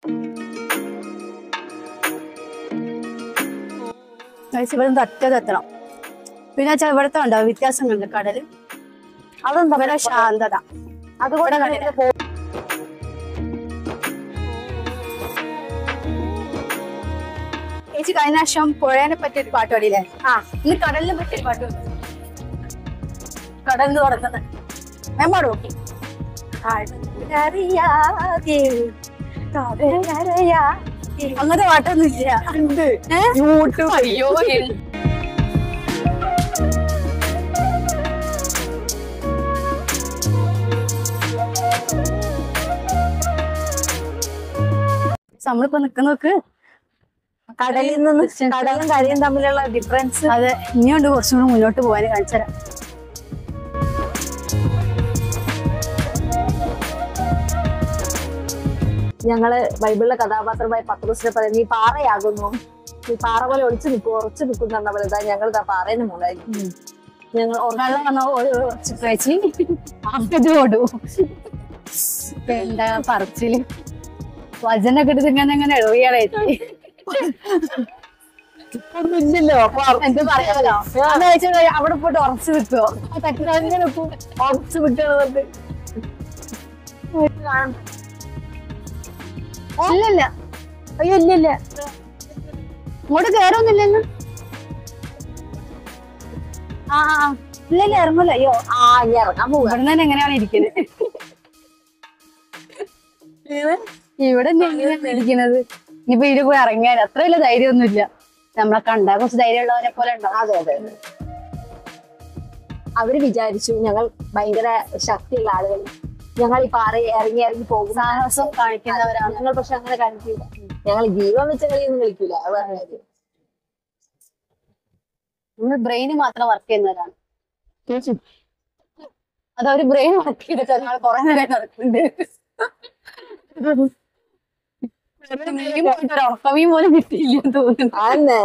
ഇവിടുന്ന് ഒറ്റതെത്തണം പിന്നെ വെച്ചാൽ ഇവിടുത്തെ ഉണ്ടോ വ്യത്യാസങ്ങളുണ്ട് കടല് അതെന്താ ഇവിടെ ശാന്തത അതുകൊണ്ട് കടല് ചേച്ചി കഴിഞ്ഞ വർഷം പുഴേനെ പറ്റി ഒരു പാട്ട് പാടിയില്ലേ ആ ഇന്ന് കടലിനെ പറ്റി ഒരു പാട്ട് പാടി. കടലിന് തുടങ്ങുന്നത് ഞാൻ പാടുവോ കടലറിയാതെ കടലറിയാതെ അങ്ങനത്തെ പാട്ടൊന്നും ഇല്ല യൂട്യൂബ് അയ്യോ നമ്മളിപ്പോ നിക്കുന്ന നോക്ക് കടലിൽ നിന്ന് കടലും കരയും തമ്മിലുള്ള ഡിഫറൻസ് അതെ ഇനിയുണ്ട് കുറച്ചും കൂടെ മുന്നോട്ട് പോകാൻ കാണിച്ചുതരാം ഞങ്ങള് ബൈബിളിലെ കഥാപാത്രമായ പത്രോസിനെ പറയുന്നത് നീ പാറയാകുന്നു നീ പാറ പോലെ ഒളിച്ചു നിൽക്കും ഉറച്ചു നിൽക്കും എന്ന് പറഞ്ഞ പോലെ ഇതാ ഞങ്ങൾ ഇതാ പാറേന് മുകളിലായി ഞങ്ങൾ വെള്ളം വന്ന ചേച്ചി ആക്കത് ഓടും എന്താ പറച്ചില് വചനൊക്കെ എടുത്ത് ഇങ്ങനെ ഇങ്ങനെ എഴുതിയാളേച്ചി ഒന്നും ഇല്ലല്ലോ അപ്പൊ എന്ത് പറയാലോ എന്താ വെച്ചാൽ അവിടെ പോയിട്ട് ഉറച്ചു നിൽക്കുവോ അങ്ങനെ ഉറച്ചു വിട്ടത് ഇല്ലല്ല അയ്യോ ഇല്ലില്ല ഇങ്ങോട്ട് കേറൊന്നുമില്ലെന്ന് ആ ആ, ആ. ഇല്ലല്ല ഇറങ്ങൂല അയ്യോ ആ ഇനി ഇറങ്ങാൻ പോവുക ഇവിടെ തന്നെ എങ്ങനെയാണ് ഇരിക്കുന്നത് ഇവിടെ തന്നെ എങ്ങനെയാണ് ഇരിക്കുന്നത് ഇനിയിപ്പോ ഇതിൽ പോയി ഇറങ്ങിയാൽ അത്ര വലിയ ധൈര്യമൊന്നുമില്ല നമ്മളെ കണ്ടാ കുറച്ച് ധൈര്യമുള്ളവരെ പോലെ ഉണ്ടാവും അതെ അതെ അവര് വിചാരിച്ചു ഞങ്ങൾ ഭയങ്കര ശക്തിയുള്ള ആളുകൾ ഞങ്ങൾ ഈ പാറ ഇറങ്ങി ഇറങ്ങി പോകും സാഹസം കാണിക്കുന്നവരാണ് ഞങ്ങൾ പക്ഷെ അങ്ങനെ കാണിക്കില്ല ഞങ്ങൾ ജീവൻ വെച്ച കളിയൊന്നും കളിക്കില്ല അത് വേറെ കാര്യം. നമ്മൾ ബ്രെയിന് മാത്രം വർക്ക് ചെയ്യുന്നവരാണ് അത് ഒരു ബ്രെയിൻ വർക്ക് ചെയ്തിട്ട് ഒരാൾ കുറെ നേരം നടക്കുന്നുണ്ട് നീയും പോയിട്ട് ഒരു ഉറക്കമീൻ പോലും കിട്ടിയില്ല തോന്നുന്നു ആന്നെ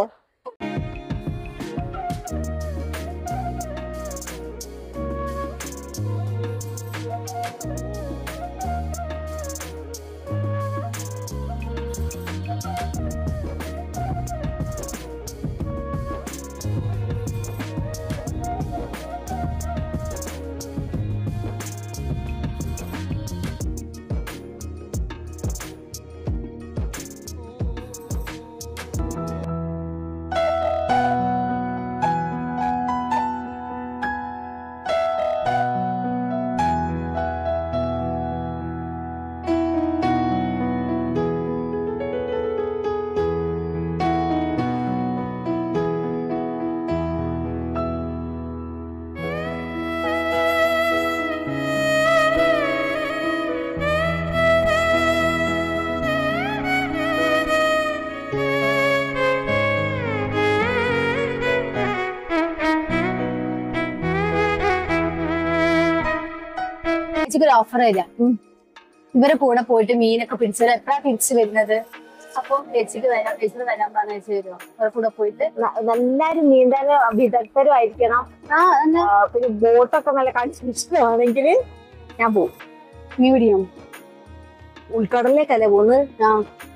ചേച്ചിക്ക് ഒരു ഓഫർ തരാം ഇവരെ കൂടെ പോയിട്ട് മീനൊക്കെ പിടിച്ചത് എപ്പോഴാ തിരിച്ചു വരുന്നത് അപ്പൊ ചേച്ചിക്ക് തരാം ചേച്ചിക്ക് തരാൻ പറഞ്ഞ ചേച്ചി വരുമോ അവരെ കൂടെ പോയിട്ട് ന- എല്ലാരും നീന്താൻ വിദഗ്ധരും ആയിരിക്കണം ആ എന്നാ ആ, പിന്നെ ബോട്ടൊക്കെ നല്ല കൺസ്ട്രക്ഷൻ ഞാൻ പോകും മീൻ പിടിക്കാം ഉൾക്കടലിലേക്കല്ലേ പോകുന്നത് ആ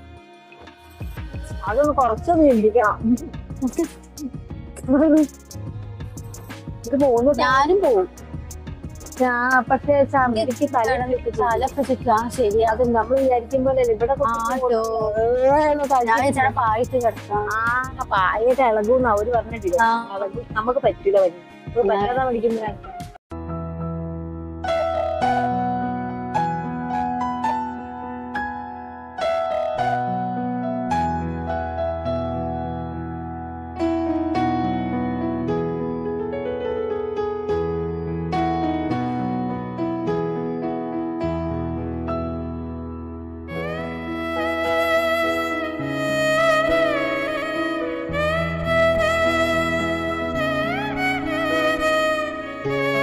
അതൊന്ന് കുറച്ചൊന്ന് ചിന്തിക്കണം ഇത് പോകുന്നു ഞാനും പോവും ഞാൻ പക്ഷേ എനിക്ക് തലയിടക്ക് തലൊക്കെ ചുറ്റും ആ ശരി അത് നമ്മൾ വിചാരിക്കും പോലെ ഇവിടെ ആട്ടോ. ഞാൻ ചേട്ടാ പായിട്ട് കിടക്കാം ആ പായൊക്കെ ഇളകൂന്ന് അവര് പറഞ്ഞിട്ടില്ല ആ. ഇളകും നമുക്ക് പറ്റൂല വരും പറ്റാതെ പഠിക്കുന്നതാണ് ആ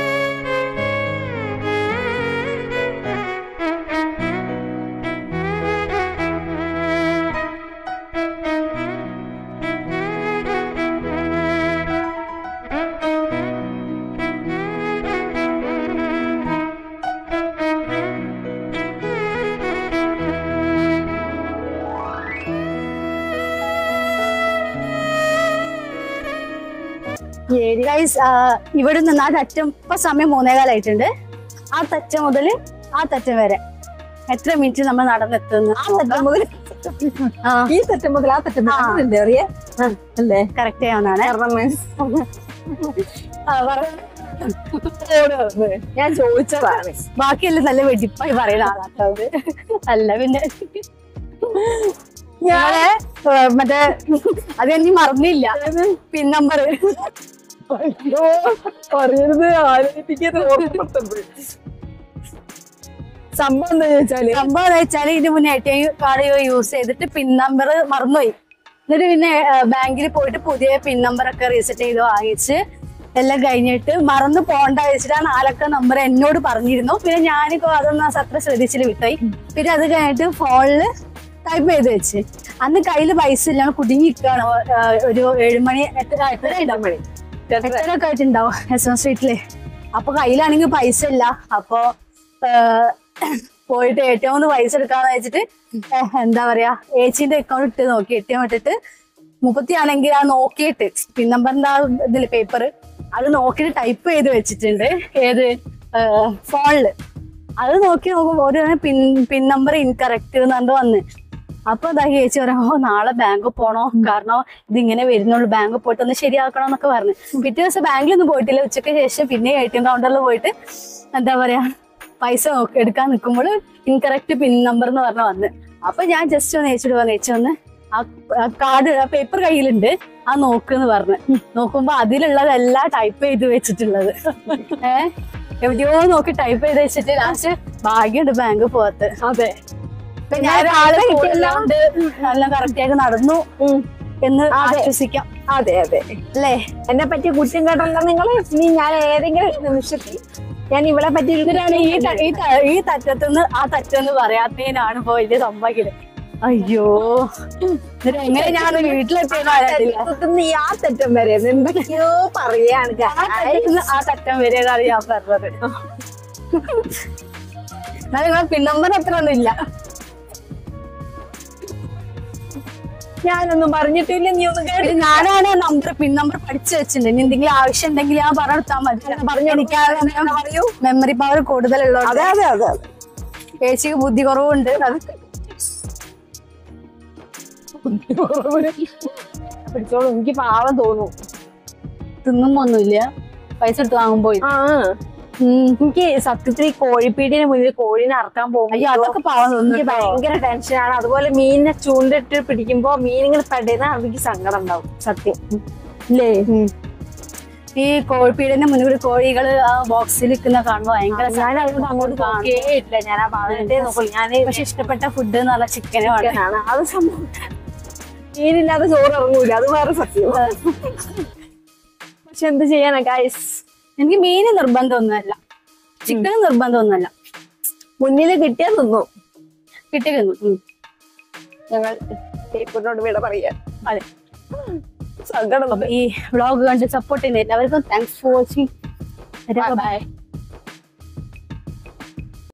ഗൈസ് ഇവിടെ നിന്ന് ആ തറ്റം ഇപ്പൊ സമയം മൂന്നേകാലായിട്ടുണ്ട് ആ തറ്റം മുതൽ ആ തറ്റം വരെ എത്ര മിനിറ്റ് നമ്മൾ നടന്നെത്തുന്നു ആ തെറ്റം മുതൽ ആ ഈ തെറ്റം മുതൽ ആ തെറ്റം വരെ എന്താ അറിയേ അല്ലേ കറക്റ്റ് ചെയ്യാവുന്നതാണ് കാരണം ഞാൻ ചോദിച്ചതാണ് ബാക്കിയെല്ലാം നല്ല വെടിപ്പായി പറയുന്ന ആളാട്ടത് അല്ല പിന്നെ ഞങ്ങളെ ഏ, മറ്റേ അത് ഞാൻ മറന്നില്ല പിൻ നമ്പർ അയ്യോ പറയരുത് ആലോചിപ്പിക്കാതെ ഓർമ്മപ്പെടുത്തരുത് സംഭവം എന്താ ചോദിച്ചാല് സംഭവം എന്ന് വെച്ചാല് ഇതിന് മുന്നേ A T M card use ചെയ്തിട്ട് പിൻ നമ്പർ മറന്നുപോയി എന്നിട്ട് പിന്നെ ബാങ്കിൽ പോയിട്ട് പുതിയ പിൻ നമ്പർ ഒക്കെ റീസെറ്റ് ചെയ്ത് വാങ്ങിച്ച് എല്ലാം കഴിഞ്ഞിട്ട് മറന്നു പോണ്ട വെച്ചിട്ട് ആ നാലക്ക നമ്പർ എന്നോട് പറഞ്ഞിരുന്നു പിന്നെ ഞാനിപ്പോ അതൊന്നും അത്ര ശ്രദ്ധിച്ചില്ല വിട്ടായി പിന്നെ അത് കഴിഞ്ഞിട്ട് ഫോണില് ടൈപ്പ് ചെയ്ത് വെച്ച് അന്ന് കയ്യിൽ പൈസ ഇല്ല കുടുങ്ങി നിൽക്കുകയാണ് ഒരു ഏഴുമണി എത്ര എത്ര ഉണ്ടാവും മണി എത്രയൊക്കെ ആയിട്ടുണ്ടാവും എസ് എം സ്ട്രീറ്റില് അപ്പൊ കയ്യിലാണെങ്കിൽ പൈസ ഇല്ല അപ്പൊ ഏഹ്, പോയിട്ട് എ ടി എം പൈസ എടുക്കാന്ന് വെച്ചിട്ട് ഏഹ്, എന്താ പറയാ ഏച്ചിന്റെ അക്കൗണ്ട് ഇട്ട് നോക്കി എ ടി എം ഇട്ടിട്ട് മുപ്പത്തി ആണെങ്കിൽ ആ നോക്കിയിട്ട് പിൻ നമ്പറിന്റെ ആ ഇതില് പേപ്പർ അത് നോക്കിയിട്ട് ടൈപ്പ് ചെയ്ത് വെച്ചിട്ടുണ്ട് ഏത് ഫോണില് അത് നോക്കി നോക്കുമ്പോ ഒരു പിൻ പിൻ നമ്പർ ഇൻകറക്റ്റ് എന്ന് പറഞ്ഞിട്ട് വന്ന് അപ്പൊ എന്താ ചേച്ചി പറയാ ഓ നാളെ ബാങ്ക് പോണോ കാരണം ഇതിങ്ങനെ വരുന്നുള്ളൂ ബാങ്ക് പോയിട്ട് ഒന്ന് ശരിയാക്കണം എന്നൊക്കെ പറഞ്ഞു പിറ്റേ ദിവസം ബാങ്കിലൊന്നും പോയിട്ടില്ല ഉച്ചയ്ക്ക് ശേഷം പിന്നെ എ ടി എം കൗണ്ടറിൽ പോയിട്ട് എന്താ പറയാ പൈസ നോക്കി എടുക്കാൻ നിൽക്കുമ്പോൾ ഇൻകറക്റ്റ് പിൻ നമ്പർ എന്ന് പറഞ്ഞ വന്ന് അപ്പൊ ഞാൻ ജസ്റ്റ് ഒന്ന് ഏച്ചിട്ട് പറഞ്ഞു ഏച്ചി ഒന്ന് ആ കാർഡ് ആ പേപ്പർ കയ്യിലുണ്ട് ആ നോക്കെന്ന് പറഞ്ഞു നോക്കുമ്പോ അതിലുള്ളതെല്ലാം ടൈപ്പ് ചെയ്ത് വെച്ചിട്ടുള്ളത് ഏഹ് എവിടെയോ നോക്കി ടൈപ്പ് ചെയ്ത് വെച്ചിട്ട് ലാസ്റ്റ് ഭാഗ്യമുണ്ട് ബാങ്ക് പോകത്ത് അതെ ഇപ്പൊ ഞാൻ ഒരാളെ കൂടെയുള്ളതുകൊണ്ട് എല്ലാം കറക്റ്റ് ആയിട്ട് നടന്നു ഉം. എന്ന് അതെ. ആശ്വസിക്കാം അതെ അതെ അല്ലേ എന്നെ പറ്റി കുറ്റം കേട്ടല്ലോ നിങ്ങള് ഇനി ഞാൻ ഏതെങ്കിലും ഒരു നിമിഷത്തിൽ ഞാൻ ഇവളെ പറ്റി ഒരു എന്നിട്ടാണ് ഈ ത- ഈ ത- ഈ തറ്റത്തുനിന്ന് ആ തറ്റെന്ന് പറയാത്തതിനാണ് ഇപ്പൊ വലിയ സംഭവിക്കല് അയ്യോ എന്നിട്ട് എങ്ങനെ ഞാൻ വീട്ടിലെത്തിയെന്ന് അറിയത്തില്ല തെറ്റുന്ന ഈ ആ തെറ്റം വരെ എന്തൊക്കെയോ പറയാണ് ആ തറ്റത്തുനിന്ന് ആ തറ്റം വരെയാണ് ഞാൻ പറഞ്ഞത് എന്നാൽ നിങ്ങളെ പിൻ നമ്പർ അത്ര ഒന്നും ഇല്ല ഞാനൊന്നും പറഞ്ഞിട്ടില്ല നീ ഒന്നും കേട്ടില്ല ഇത് ഞാനാണ് നമ്പർ പിൻ നമ്പർ പഠിച്ചു വെച്ചിട്ടുണ്ട് ഇനി എന്തെങ്കിലും ആവശ്യം ഉണ്ടെങ്കിൽ ഞാൻ പറഞ്ഞെടുത്താൽ മതി പറഞ്ഞു എനിക്ക് പറയൂ മെമ്മറി പവർ കൂടുതലുള്ളത് അതെ അതെ അതെ അതെ ചേച്ചിക്ക് ബുദ്ധി കുറവുണ്ട് അത് പിടിച്ചോളൂ എനിക്ക് പാവം തോന്നും തിന്നുമ്പോ ഒന്നുമില്ല പൈസ എടുത്ത് വാങ്ങുമ്പോ ആ എനിക്ക് സത്യത്തിൽ ഈ കോഴിപ്പീടിന് മുന്നിൽ കോഴീനെ അറക്കാൻ പോകും അയ്യോ അതൊക്കെ പാവം എനിക്ക് തോന്നുന്നു ഭയങ്കര ടെൻഷനാണ് അതുപോലെ മീനിനെ ചൂണ്ടിട്ട് പിടിക്കുമ്പോ മീനുകൾ പെടുന്ന എനിക്ക് സങ്കടം ഉണ്ടാവും സത്യം ഇല്ലേ ഈ കോഴിപ്പീടിന്റെ മുന്നിൽ കോഴികള് ആ ബോക്സിൽ നിൽക്കുന്ന കാണുമ്പോ ഭയങ്കര ഞാൻ അതുകൊണ്ട് അങ്ങോട്ട് നോക്കിയേ ഇല്ല ഞാൻ ആ ഭാഗത്തേ നോക്കുള്ളൂ ഞാൻ പക്ഷെ ഇഷ്ടപ്പെട്ട ഫുഡ് എന്ന് പറഞ്ഞാൽ ചിക്കനുമാണ് ചിക്കനാണ് അത് സംഭവം മീനില്ലാതെ ചോറ് ഇറങ്ങൂല അത് വേറെ സത്യം പക്ഷെ എന്ത് ചെയ്യാനാ ഗൈസ് എനിക്ക് മീന് നിർബന്ധമൊന്നുമല്ല ചിക്കൻ നിർബന്ധമൊന്നുമല്ല മുന്നിൽ കിട്ടിയാൽ തിന്നു കിട്ടി തിന്നു ഉം. ഞങ്ങൾ ടേപ്പിനോട് വിട പറയാ അതെ സങ്കടം അപ്പൊ ഈ വ്ളോഗ് കണ്ട് സപ്പോർട്ട് ചെയ്യുന്ന എല്ലാവർക്കും താങ്ക്സ് ഫോർ വാച്ചിങ് ബൈ